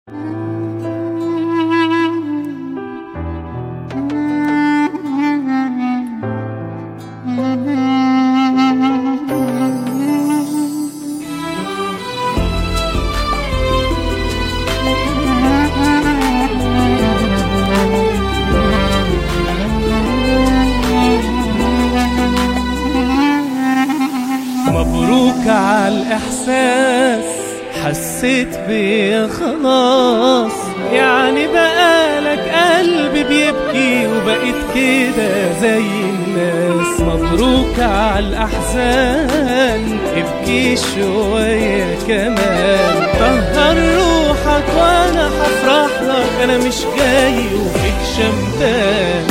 مبروك على الإحساس حسيت بيه خلاص يعني بقالك قلب بيبكي وبقيت كده زي الناس مبروك على الأحزان ابكي شوية كمان طهر روحك وأنا هفرح لك أنا مش جاي وفيك شمتان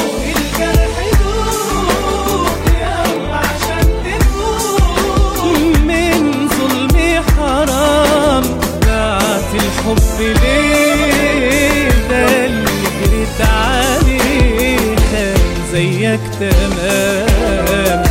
من ظلمي حرام ضاعت الحب ليه ده اللي جريت عليه كان زيك تمام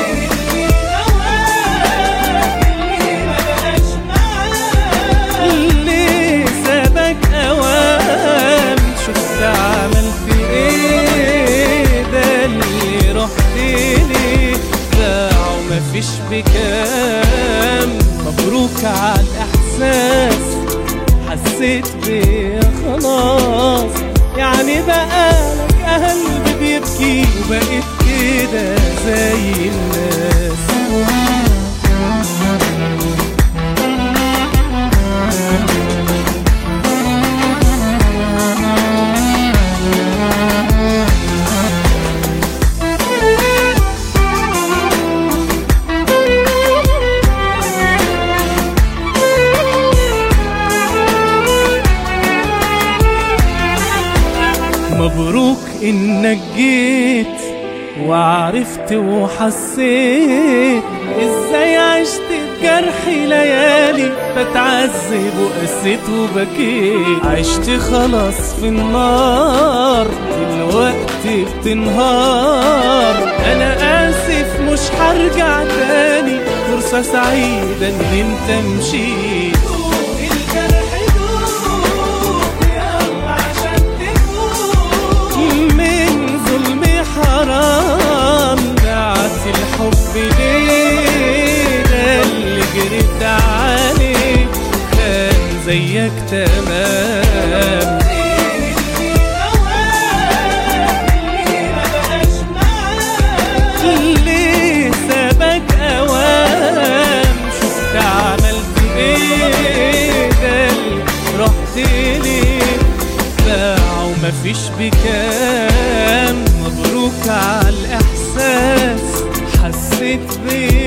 ليه سابك اوام شفت عملت ايه ده اللي رحت ليه باع ومفيش بكام مبروك على الاحساس حسيت بيه خلاص يعني بقالك قلب بيبكي وبقيت كده زي الناس مبروك انك جيت وعرفت وحسيت ازاي عشت بجرحي ليالي بتعذب وقسيت وبكيت عشت خلاص في النار دلوقتي بتنهار انا اسف مش هرجع تاني فرصة سعيدة ان انت مشيت من ظلمي حرام ضاعت الحب ليه ده اللي جريت عليه كان زيك تمام ليه سابك اوام شفت عملت ايه ده اللي رحت ليه باع ومفيش بكام مبروك على الإحساس حسيت بيه